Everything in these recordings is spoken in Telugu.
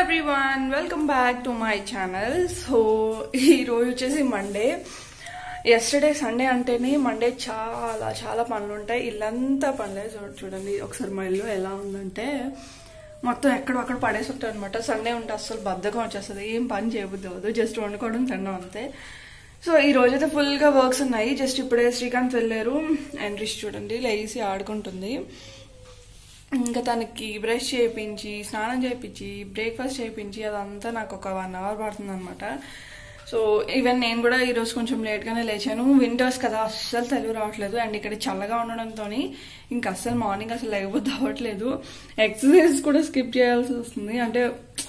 Everyone welcome back to my channel so ఈరోజు వచ్చేసి మండే ఎస్టర్డే సండే అంటేనే మండే చాలా చాలా పనులు ఉంటాయి ఇల్లంతా పనులే చూ- చూడండి ఒకసారి మా ఇల్లు ఎలా ఉందంటే మొత్తం ఎక్కడ అక్కడ పడేసి ఉంటాయి అనమాట సండే ఉంటే అస్సలు బద్ధకం వచ్చేస్తుంది ఏం పని చేయబుద్ది అవ్వదు జస్ట్ వండుకోవడం తినడం అంతే సో ఈ రోజైతే ఫుల్గా వర్క్స్ ఉన్నాయి జస్ట్ ఇప్పుడే శ్రీకాంత్ వెళ్ళారు అండ్ రిష్ చూడండి లేసి ఆడుకుంటుంది ఇంకా తనకి బ్రష్ చేయించి స్నానం చేయించి బ్రేక్ఫాస్ట్ చేయించి అదంతా నాకు ఒక వన్ అవర్ పడుతుంది అనమాట సో ఈవెన్ నేను కూడా ఈరోజు కొంచెం లేట్గానే లేచాను వింటర్స్ కదా అస్సలు తెలుగు రావట్లేదు అండ్ ఇక్కడ చల్లగా ఉండడంతో ఇంకా అస్సలు మార్నింగ్ అసలు లేకపోతే అవ్వట్లేదు ఎక్సర్సైజ్ కూడా స్కిప్ చేయాల్సి వస్తుంది అంటే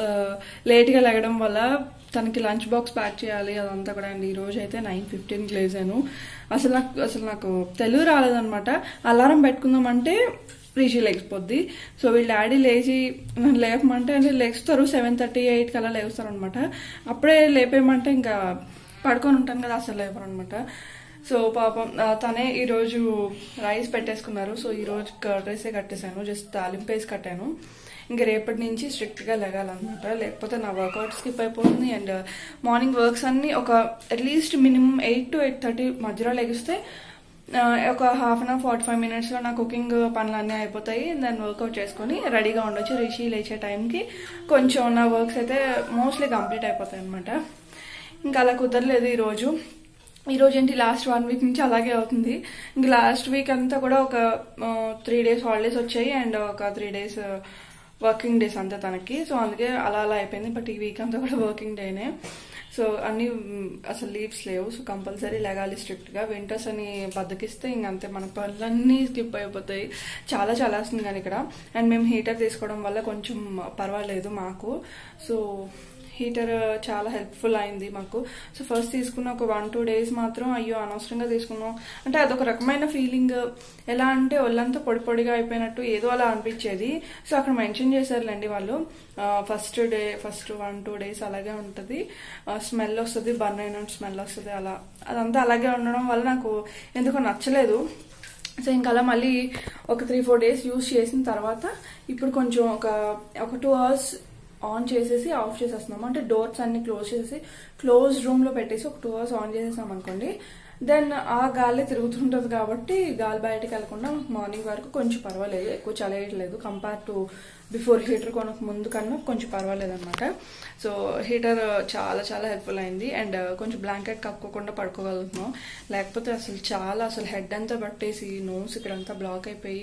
లేట్గా లెగడం వల్ల తనకి లంచ్ బాక్స్ ప్యాక్ చేయాలి అదంతా కూడా అండి ఈ రోజు అయితే నైన్ ఫిఫ్టీన్కి లేచాను అసలు నాకు అసలు నాకు తెలుగు రాలేదనమాట అలారం పెట్టుకుందామంటే రిషి లేకపోద్ది సో వీళ్ళ డాడీ లేచి నన్ను లేపమంటే అంటే లేస్తారు సెవెన్ థర్టీ ఎయిట్ కల్లా లేస్తారు అనమాట అప్పుడే లేపేయమంటే ఇంకా పడుకొని ఉంటాను కదా అసలు లేపరు అనమాట సో పాపం ఆ, తనే ఈరోజు రైస్ పెట్టేసుకున్నారు సో ఈరోజు కర్డ్ రైసే కట్టేశాను జస్ట్ తాలింపు వేసి కట్టాను ఇంకా రేపటి నుంచి స్ట్రిక్ట్గా లెగాలన్నమాట లేకపోతే నా వర్కౌట్ స్కిప్ అయిపోతుంది అండ్ మార్నింగ్ వర్క్స్ అన్ని ఒక at least minimum eight to eight thirty మధ్యలో లెగిస్తే ఆ, ఒక half an hour forty five మినిట్స్లో నా కుకింగ్ పనులు అన్నీ అయిపోతాయి దాన్ని వర్కౌట్ చేసుకొని రెడీగా ఉండొచ్చు రిషి లేచే టైంకి కొంచెం నా వర్క్స్ అయితే మోస్ట్లీ కంప్లీట్ అయిపోతాయి అనమాట ఇంకా అలా కుదరలేదు ఈరోజు ఈరోజు ఏంటి లాస్ట్ వన్ వీక్ నుంచి అలాగే అవుతుంది ఇంక లాస్ట్ వీక్ అంతా కూడా ఒక త్రీ డేస్ హాలిడేస్ వచ్చాయి అండ్ ఒక త్రీ డేస్ వర్కింగ్ డేస్ అంతా తనకి సో అందుకే అలా అలా అయిపోయింది బట్ ఈ వీక్ అంతా కూడా వర్కింగ్ డేనే సో అన్ని మ్, అసలు లీవ్స్ లేవు సో కంపల్సరీ లెగాలి స్ట్రిక్ట్గా వింటర్స్ అని బద్దకిస్తే ఇంకంతే మన పనులన్నీ స్కిప్ అయిపోతాయి చాలా చాలా వస్తుంది కానీ ఇక్కడ అండ్ మేము హీటర్ తీసుకోవడం వల్ల కొంచెం పర్వాలేదు మాకు సో హీటర్ చాలా హెల్ప్ఫుల్ అయింది మాకు సో ఫస్ట్ తీసుకున్న ఒక వన్ టూ డేస్ మాత్రం అయ్యో అనవసరంగా తీసుకున్నాం అంటే అదొక రకమైన ఫీలింగ్ ఎలా అంటే ఒళ్ళంతా పొడి పొడిగా అయిపోయినట్టు ఏదో అలా అనిపించేది సో అక్కడ మెన్షన్ చేశారులేండి వాళ్ళు first day first one two days అలాగే ఉంటుంది స్మెల్ వస్తుంది బర్న్ అయిన స్మెల్ వస్తుంది అలా అదంతా అలాగే ఉండడం వల్ల నాకు ఎందుకో నచ్చలేదు సో ఇంకా అలా మళ్ళీ ఒక త్రీ ఫోర్ డేస్ యూస్ చేసిన తర్వాత ఇప్పుడు కొంచెం ఒక ఒక టూ అవర్స్ ఆన్ చేసేసి ఆఫ్ చేసేస్తున్నాము అంటే డోర్స్ అన్ని క్లోజ్ చేసి క్లోజ్ రూమ్ లో పెట్టేసి ఒక టూ అవర్స్ ఆన్ చేసేసాం అనుకోండి దెన్ ఆ గాలి తిరుగుతుంటది కాబట్టి గాలి బయటకు వెళ్లకుండా మార్నింగ్ వరకు కొంచెం పర్వాలేదు ఎక్కువ చలేయట్లేదు కంపేర్ టు బిఫోర్ హీటర్ కొనక ముందు కన్నా కొంచెం పర్వాలేదు అనమాట సో హీటర్ చాలా చాలా హెల్ప్ఫుల్ అయింది అండ్ కొంచెం బ్లాంకెట్ కప్పుకోకుండా పడుకోగలుగుతున్నాం లేకపోతే అసలు చాలా అసలు హెడ్ అంతా పట్టేసి నోస్ ఇక్కడంతా బ్లాక్ అయిపోయి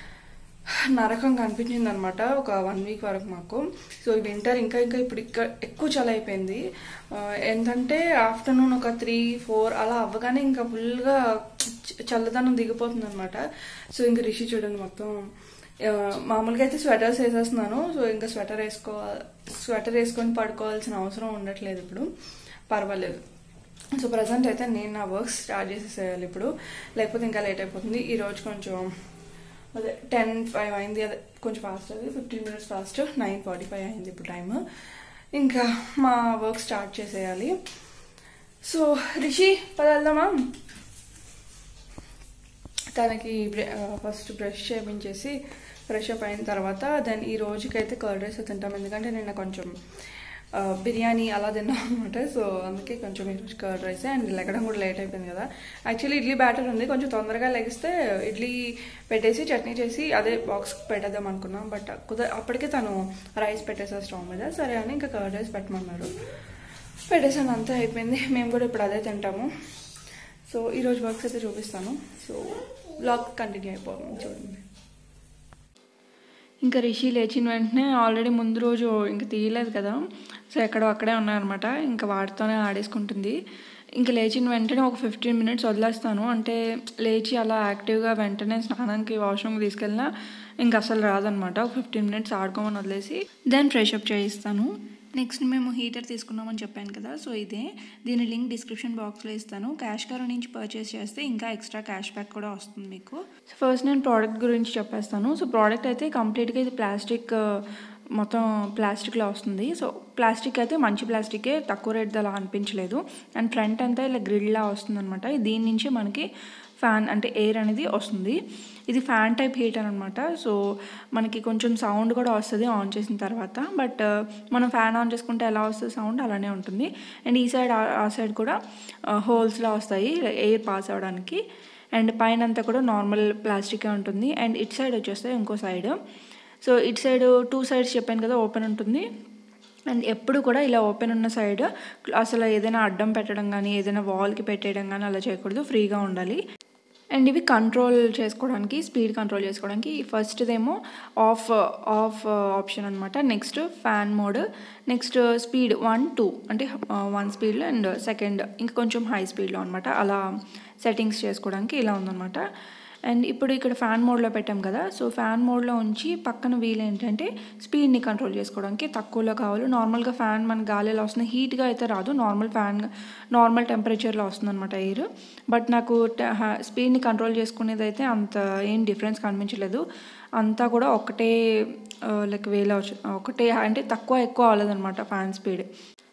నరకం కనిపించింది అనమాట ఒక వన్ వీక్ వరకు మాకు సో ఈ వింటర్ ఇంకా ఇంకా ఇప్పుడు ఇక్కడ ఎక్కువ చలి అయిపోయింది ఆ, ఏంటంటే ఆఫ్టర్నూన్ ఒక త్రీ ఫోర్ అలా అవ్వగానే ఇంకా ఫుల్గా చల్లదనం దిగిపోతుంది అనమాట సో ఇంకా రిషి చూడండి మొత్తం ఆ, మామూలుగా అయితే స్వెటర్స్ వేసేస్తున్నాను సో ఇంకా స్వెటర్ వేసుకో స్వెటర్ వేసుకొని పడుకోవాల్సిన అవసరం ఉండట్లేదు ఇప్పుడు పర్వాలేదు సో ప్రజెంట్ అయితే నేను నా వర్క్ స్టార్ట్ చేసేసేయాలి ఇప్పుడు లేకపోతే ఇంకా లేట్ అయిపోతుంది ఈ రోజు కొంచెం అదే టెన్ ఫైవ్ అయింది అదే కొంచెం ఫాస్ట్ అది fifteen minutes fast nine forty five అయింది ఇప్పుడు టైం ఇంకా మా వర్క్ స్టార్ట్ చేసేయాలి సో రిషి పద వెళ్దామా తనకి ఫస్ట్ బ్రష్ చేయించేసి ఫ్రెష్ అప్ అయిన తర్వాత దెన్ ఈ రోజుకైతే కర్డ్ రైస్ తింటాం ఎందుకంటే నిన్న కొంచెం ఆ, బిర్యానీ అలా తిన్నాం అనమాట సో అందుకే కొంచెం ఈరోజు కర్డ్ రైస్ అండ్ లెగడం కూడా లేట్ అయిపోయింది కదా యాక్చువల్లీ ఇడ్లీ బ్యాటర్ ఉంది కొంచెం తొందరగా లెగిస్తే ఇడ్లీ పెట్టేసి చట్నీ చేసి అదే బాక్స్ పెట్టేద్దాం అనుకున్నాం బట్ కుదర అప్పటికే తను రైస్ పెట్టేసారు స్టవ్ మీద సరే అని ఇంకా కర్డ్ రైస్ పెట్టమన్నారు పెట్టేసాను అంతా అయిపోయింది మేము కూడా ఇప్పుడు అదే తింటాము సో ఈరోజు వర్క్స్ అయితే చూపిస్తాను సో బ్లాగ్ కంటిన్యూ అయిపోదాం చూడండి ఇంకా రిషి లేచిన వెంటనే ఆల్రెడీ ముందు రోజు ఇంకా తీయలేదు కదా సో ఎక్కడో అక్కడే ఉన్నాయన్నమాట ఇంకా వాటితోనే ఆడేసుకుంటుంది ఇంకా లేచిన వెంటనే ఒక ఫిఫ్టీన్ మినిట్స్ వదిలేస్తాను అంటే లేచి అలా యాక్టివ్గా వెంటనే స్నానానికి వాష్రూమ్కి తీసుకెళ్ళినా ఇంకా అసలు రాదనమాట ఒక ఫిఫ్టీన్ మినిట్స్ ఆడుకోమని వదిలేసి దెన్ ఫ్రెష్ అప్ చేయిస్తాను నెక్స్ట్ మేము హీటర్ తీసుకున్నామని చెప్పాను కదా సో ఇదే దీని లింక్ డిస్క్రిప్షన్ బాక్స్లో ఇస్తాను క్యాష్ కార్ నుంచి పర్చేస్ చేస్తే ఇంకా ఎక్స్ట్రా క్యాష్ బ్యాక్ కూడా వస్తుంది మీకు సో ఫస్ట్ నేను ప్రోడక్ట్ గురించి చెప్పేస్తాను సో ప్రోడక్ట్ అయితే కంప్లీట్గా ఇది ప్లాస్టిక్ మొత్తం ప్లాస్టిక్లో వస్తుంది సో ప్లాస్టిక్ అయితే మంచి ప్లాస్టికే తక్కువ రేట్ అలా అనిపించలేదు అండ్ ఫ్రంట్ అంతా ఇలా గ్రిల్లా వస్తుంది అనమాట దీని నుంచి మనకి ఫ్యాన్ అంటే ఎయిర్ అనేది వస్తుంది ఇది ఫ్యాన్ టైప్ హీటర్ అనమాట సో మనకి కొంచెం సౌండ్ కూడా వస్తుంది ఆన్ చేసిన తర్వాత బట్ మనం ఫ్యాన్ ఆన్ చేసుకుంటే ఎలా వస్తుంది సౌండ్ అలానే ఉంటుంది అండ్ ఈ సైడ్ ఆ సైడ్ కూడా హోల్స్లా వస్తాయి ఎయిర్ పాస్ అవ్వడానికి అండ్ పైన అంతా కూడా నార్మల్ ప్లాస్టికే ఉంటుంది అండ్ ఇట్ సైడ్ వచ్చేస్తాయి ఇంకో సైడ్ సో ఇట్ సైడ్ టూ సైడ్స్ చెప్పాను కదా ఓపెన్ ఉంటుంది అండ్ ఎప్పుడు కూడా ఇలా ఓపెన్ ఉన్న సైడ్ అసలు ఏదైనా అడ్డం పెట్టడం కానీ ఏదైనా వాల్కి పెట్టేయడం కానీ అలా చేయకూడదు ఫ్రీగా ఉండాలి అండ్ ఇవి కంట్రోల్ చేసుకోవడానికి స్పీడ్ కంట్రోల్ చేసుకోవడానికి ఫస్ట్దేమో ఆఫ్ ఆఫ్ ఆప్షన్ అనమాట next fan mode next speed one two అంటే వన్ స్పీడ్లో అండ్ సెకండ్ ఇంకా కొంచెం హై స్పీడ్లో అనమాట అలా సెట్టింగ్స్ చేసుకోవడానికి ఇలా ఉందన్నమాట అండ్ ఇప్పుడు ఇక్కడ ఫ్యాన్ మోడ్లో పెట్టాం కదా సో ఫ్యాన్ మోడ్లో ఉంచి పక్కన వీల్ ఏంటంటే స్పీడ్ని కంట్రోల్ చేసుకోవడానికి తక్కువలో కావాలి నార్మల్గా ఫ్యాన్ మన గాలి ఎలా వస్తుంది హీట్గా అయితే రాదు నార్మల్ ఫ్యాన్ నార్మల్ టెంపరేచర్లో వస్తుంది అనమాట ఎయిర్ బట్ నాకు స్పీడ్ని కంట్రోల్ చేసుకునేది అయితే అంత ఏం డిఫరెన్స్ కనిపించలేదు అంతా కూడా ఒకటే లైక్ వేలో ఒకటే అంటే తక్కువ ఎక్కువ అవ్వలేదన్నమాట ఫ్యాన్ స్పీడ్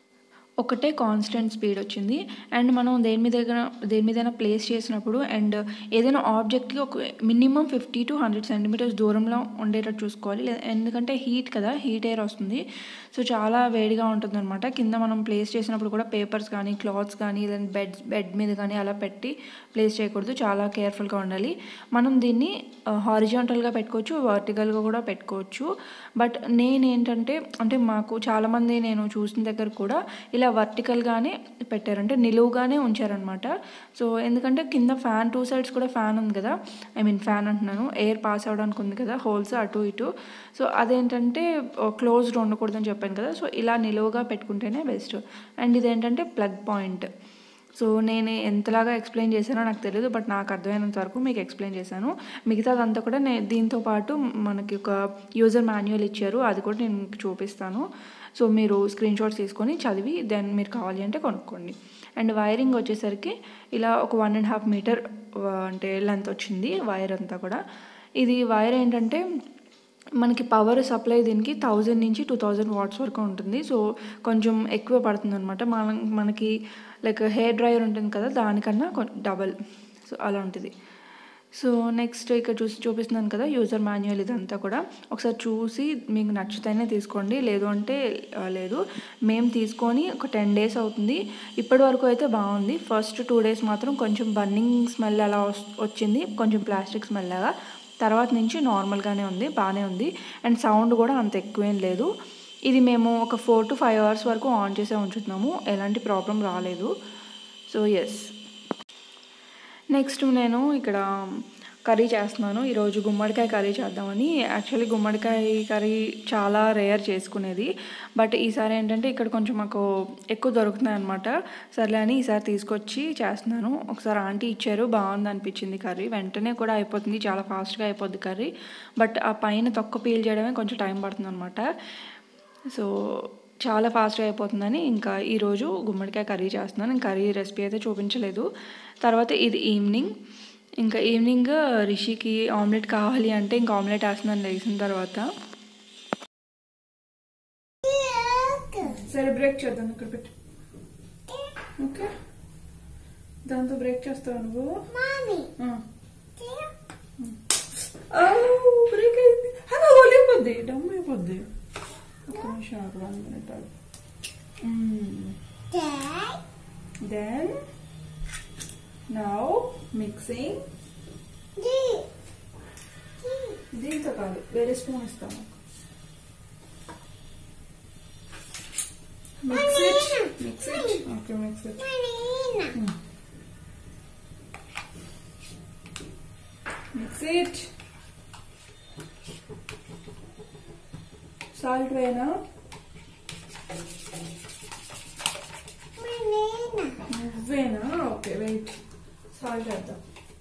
ఒకటే కాన్స్టెంట్ స్పీడ్ వచ్చింది అండ్ మనం దేని మీద దేని మీదైనా ప్లేస్ చేసినప్పుడు అండ్ ఏదైనా ఆబ్జెక్ట్కి ఒక minimum fifty to hundred centimetres దూరంలో ఉండేటట్టు చూసుకోవాలి ఎందుకంటే హీట్ కదా హీట్ ఎయిర్ వస్తుంది సో చాలా వేడిగా ఉంటుంది అనమాట కింద మనం ప్లేస్ చేసినప్పుడు కూడా పేపర్స్ కానీ క్లాత్స్ కానీ లేదంటే బెడ్ బెడ్ మీద కానీ అలా పెట్టి ప్లేస్ చేయకూడదు చాలా కేర్ఫుల్గా ఉండాలి మనం దీన్ని హారిజాంటల్గా పెట్టుకోవచ్చు వర్టికల్గా కూడా పెట్టుకోవచ్చు బట్ నేనేంటంటే అంటే మాకు చాలామంది నేను చూసిన దగ్గర కూడా ఇలా వర్టికల్గానే పెట్టారంటే నిలువుగానే ఉంచారనమాట సో ఎందుకంటే కింద ఫ్యాన్ టూ సైడ్స్ కూడా ఫ్యాన్ ఉంది కదా ఐ మీన్ ఫ్యాన్ అంటున్నాను ఎయిర్ పాస్ అవ్వడానికి ఉంది కదా హోల్స్ అటు ఇటు సో అదేంటంటే క్లోజ్డ్ ఉండకూడదని చెప్పాను కదా సో ఇలా నిలువుగా పెట్టుకుంటేనే బెస్ట్ అండ్ ఇదేంటంటే ప్లగ్ పాయింట్ సో నేను ఎంతలాగా ఎక్స్ప్లెయిన్ చేశానో నాకు తెలియదు బట్ నాకు అర్థమైనంత వరకు మీకు ఎక్స్ప్లెయిన్ చేశాను మిగతాదంతా కూడా నేను దీంతో పాటు మనకి ఒక యూజర్ మాన్యువల్ ఇచ్చారు అది కూడా నేను మీకు చూపిస్తాను సో మీరు స్క్రీన్ షాట్స్ తీసుకొని చదివి దెన్ మీరు కావాలి అంటే కొనుక్కోండి అండ్ వైరింగ్ వచ్చేసరికి ఇలా ఒక వన్ అండ్ హాఫ్ మీటర్ అంటే లెంత్ వచ్చింది వైర్ అంతా కూడా ఇది వైర్ ఏంటంటే మనకి పవర్ సప్లై దీనికి థౌజండ్ నుంచి టూ థౌజండ్ వాట్స్ వరకు ఉంటుంది సో కొంచెం ఎక్కువ పడుతుంది అనమాట మన మనకి లైక్ హెయిర్ డ్రైయర్ ఉంటుంది కదా దానికన్నా డబల్ సో అలా ఉంటుంది సో నెక్స్ట్ ఇక్కడ చూసి చూపిస్తున్నాను కదా యూజర్ మాన్యువల్ ఇదంతా కూడా ఒకసారి చూసి మీకు నచ్చితేనే తీసుకోండి లేదు అంటే లేదు మేము తీసుకొని ఒక టెన్ డేస్ అవుతుంది ఇప్పటి వరకు అయితే బాగుంది ఫస్ట్ టూ డేస్ మాత్రం కొంచెం బర్నింగ్ స్మెల్ అలా వచ్చింది కొంచెం ప్లాస్టిక్ స్మెల్ లాగా తర్వాత నుంచి నార్మల్గానే ఉంది బాగానే ఉంది అండ్ సౌండ్ కూడా అంత ఎక్కువేం లేదు ఇది మేము ఒక ఫోర్ టు ఫైవ్ అవర్స్ వరకు ఆన్ చేసే ఉంచుతున్నాము ఎలాంటి ప్రాబ్లం రాలేదు సో ఎస్ నెక్స్ట్ నేను ఇక్కడ కర్రీ చేస్తున్నాను ఈరోజు గుమ్మడికాయ కర్రీ చేద్దామని యాక్చువల్లీ గుమ్మడికాయ కర్రీ చాలా రేర్ చేసుకునేది బట్ ఈసారి ఏంటంటే ఇక్కడ కొంచెం మాకు ఎక్కువ దొరుకుతున్నాయి అనమాట సర్లే అని ఈసారి తీసుకొచ్చి చేస్తున్నాను ఒకసారి ఆంటీ ఇచ్చారు బాగుంది అనిపించింది కర్రీ వెంటనే కూడా అయిపోతుంది చాలా ఫాస్ట్గా అయిపోద్ది కర్రీ బట్ ఆ పైన తొక్క పీల్ చేయడమే కొంచెం టైం పడుతుంది అనమాట సో చాలా ఫాస్ట్గా అయిపోతుందని ఇంకా ఈరోజు గుమ్మడికాయ కర్రీ చేస్తున్నాను ఇంకా కర్రీ రెసిపీ అయితే చూపించలేదు తర్వాత ఇది ఈవినింగ్ ఇంకా ఈవినింగ్ రిషికి ఆమ్లెట్ కావాలి అంటే ఇంకా ఆమ్లెట్ వేస్తున్నాను లేచిన తర్వాత సరే బ్రేక్ చేద్దాం ఇక్కడ పెట్టు ఓకే దాంతో బ్రేక్ చేస్తావు నువ్వు బ్రేక్ అయింది అలా ఒలిపోద్ది డమ్ అయిపోద్ది ఒక్క నిమిషం ఆగు వన్ మినిట్ ఆగు దెన్ నౌ మిక్సింగ్ దీంతో కాదు వేరే స్పూన్ ఇస్తాను mix it mix it okay mix it mix it salt వేనా నువ్వేనా ఓకే వెయిట్ సాల్ట్ వేద్దాం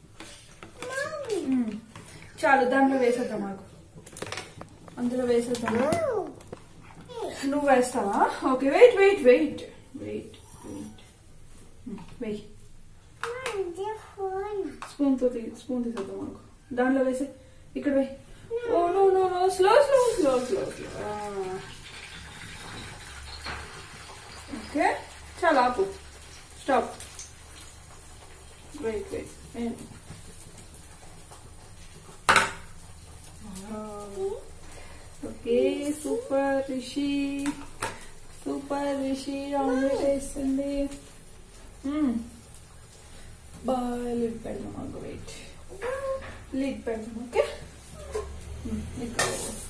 మ్మ్. చాలు దాంట్లో వేసేద్దాం మాకు అందులో వేసేద్దాం నువ్వు వేస్తావా okay wait wait wait wait wait wait spoon తో స్పూన్ తీసేద్దాం మాకు దాంట్లో వేసి ఇక్కడ వేయి oh no no no slow slow slow slow slow okay చాలా ఆపు స్టాప్ వెయిట్ వెయిట్ ఏ super Rishi super Rishi omelette వేస్తుంది మ్మ్. బా లిడ్ పెడదాం మాకు వెయిట్ లిడ్ పెడదాం ఓకే మ్మ్, ఇక్కడ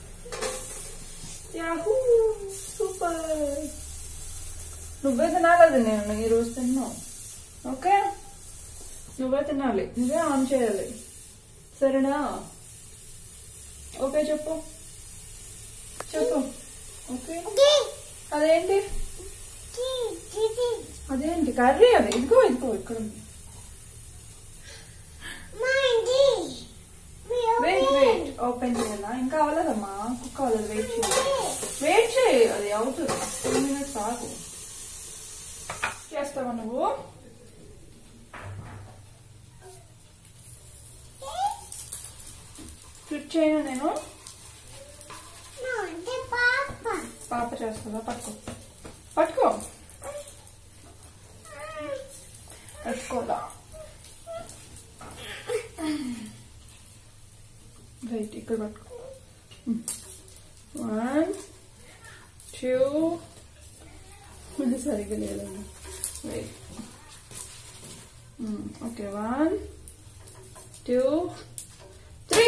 యాహూ సూపర్ నువ్వే తినాలి నేను ఈ రోజు తిన్నావు ఓకే నువ్వే తినాలి నువ్వే ఆన్ చేయాలి సరేనా ఓకే చెప్పు చెప్పు ఓకే అదేంటి అదేంటి కర్రీ అది ఇదిగో ఇదిగో ఇక్కడ ఉంది వెయిట్ వెయిట్ ఓపెన్ చేయాలా ఇంకా అవ్వలేదమ్మా కుక్ అవ్వలేదు వెయిట్ చేయాలి వెయిట్ చేయి అది అవుతుంది టెన్ మినిట్స్ ఆగు చేస్తావా నువ్వు ఫ్లిప్ చేయను నేను పాప చేస్తుందా పట్టుకో పట్టుకో పట్టుకోదా రైట్ ఇక్కడ పట్టుకో వన్ టూ సరిగ్గా లేదండి right okay one two three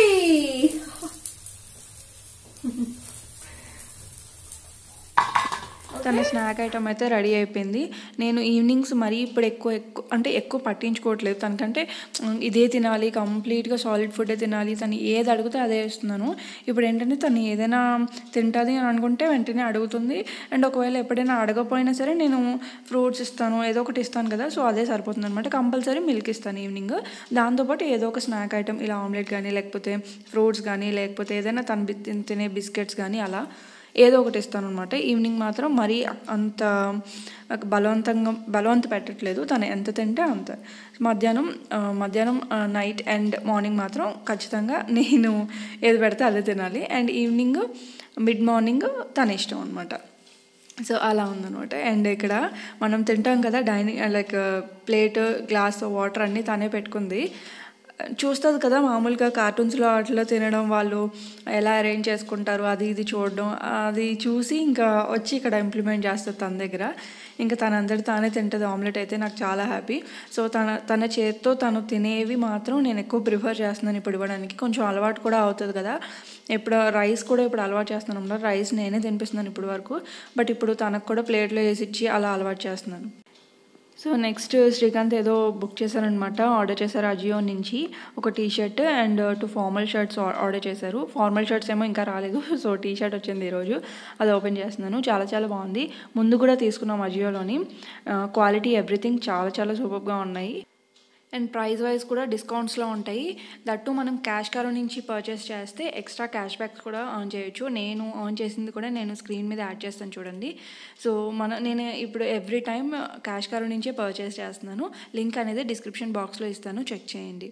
తన స్నాక్ ఐటమ్ అయితే రెడీ అయిపోయింది నేను ఈవినింగ్స్ మరీ ఇప్పుడు ఎక్కువ ఎక్కువ అంటే ఎక్కువ పట్టించుకోవట్లేదు తనకంటే "ఉమ్, ఇదే తినాలి కంప్లీట్గా సాలిడ్ ఫుడే తినాలి తను ఏది అడిగితే అదే ఇస్తున్నాను ఇప్పుడు ఏంటంటే తను ఏదైనా తింటుంది అని అనుకుంటే వెంటనే అడుగుతుంది అండ్ ఒకవేళ ఎప్పుడైనా అడగకపోయినా సరే నేను ఫ్రూట్స్ ఇస్తాను ఏదో ఒకటి ఇస్తాను కదా సో అదే సరిపోతుంది అనమాట కంపల్సరీ మిల్క్ ఇస్తాను ఈవినింగ్ దాంతోపాటు ఏదో ఒక స్నాక్ ఐటమ్ ఇలా ఆమ్లెట్ కానీ లేకపోతే ఫ్రూట్స్ కానీ లేకపోతే ఏదైనా తను బి- తినే బిస్కెట్స్ కానీ అలా ఏదో ఒకటి ఇస్తాను అనమాట ఈవినింగ్ మాత్రం మరీ అంత బలవంతంగా బలవంత పెట్టట్లేదు తను ఎంత తింటే అంత మధ్యాహ్నం ఆ, మధ్యాహ్నం నైట్ అండ్ మార్నింగ్ మాత్రం ఖచ్చితంగా నేను ఏది పెడితే అదే తినాలి అండ్ ఈవినింగ్ మిడ్ మార్నింగ్ తన ఇష్టం అనమాట సో అలా ఉందనమాట అండ్ ఇక్కడ మనం తింటాం కదా dining like plate glass water అన్నీ తనే పెట్టుకుంది చూస్తుంది కదా మామూలుగా కార్టూన్స్లో అట్లా తినడం వాళ్ళు ఎలా అరేంజ్ చేసుకుంటారు అది ఇది చూడడం అది చూసి ఇంకా వచ్చి ఇక్కడ ఇంప్లిమెంట్ చేస్తుంది తన దగ్గర ఇంకా తనందరి తానే తింటుంది ఆమ్లెట్ అయితే నాకు చాలా హ్యాపీ సో తన తన చేత్తో తను తినేవి మాత్రం నేను ఎక్కువ ప్రిఫర్ చేస్తున్నాను ఇప్పుడు ఇవ్వడానికి కొంచెం అలవాటు కూడా అవుతుంది కదా ఇప్పుడు రైస్ కూడా ఇప్పుడు అలవాటు చేస్తున్నాను అన్నమాట రైస్ నేనే తినిపిస్తున్నాను ఇప్పుడు వరకు బట్ ఇప్పుడు తనకు కూడా ప్లేట్లో వేసి ఇచ్చి అలా అలవాటు చేస్తున్నాను సో నెక్స్ట్ శ్రీకాంత్ ఏదో బుక్ చేశారనమాట ఆర్డర్ చేశారు అజియో నుంచి ఒక T shirt and two formal shirts order చేశారు ఫార్మల్ షర్ట్స్ ఏమో ఇంకా రాలేదు సో టీ షర్ట్ వచ్చింది ఈరోజు అది ఓపెన్ చేస్తున్నాను చాలా చాలా బాగుంది ముందు కూడా తీసుకున్నాం అజియోలోని క్వాలిటీ ఎవ్రీథింగ్ చాలా చాలా సూపర్గా ఉన్నాయి అండ్ ప్రైస్ వైజ్ కూడా డిస్కౌంట్స్లో ఉంటాయి దట్టు మనం క్యాష్ కారో నుంచి పర్చేస్ చేస్తే ఎక్స్ట్రా క్యాష్ బ్యాక్స్ కూడా ఆన్ చేయొచ్చు నేను ఆన్ చేసింది కూడా నేను స్క్రీన్ మీద యాడ్ చేస్తాను చూడండి సో మన నేను ఇప్పుడు ఎవ్రీ టైం క్యాష్ కారో నుంచే పర్చేస్ చేస్తున్నాను లింక్ అనేది డిస్క్రిప్షన్ బాక్స్లో ఇస్తాను చెక్ చేయండి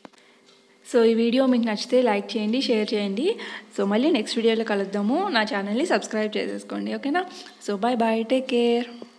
సో ఈ వీడియో మీకు నచ్చితే లైక్ చేయండి షేర్ చేయండి సో మళ్ళీ నెక్స్ట్ వీడియోలో కలుద్దాము నా ఛానల్ని సబ్స్క్రైబ్ చేసేసుకోండి ఓకేనా so bye bye take care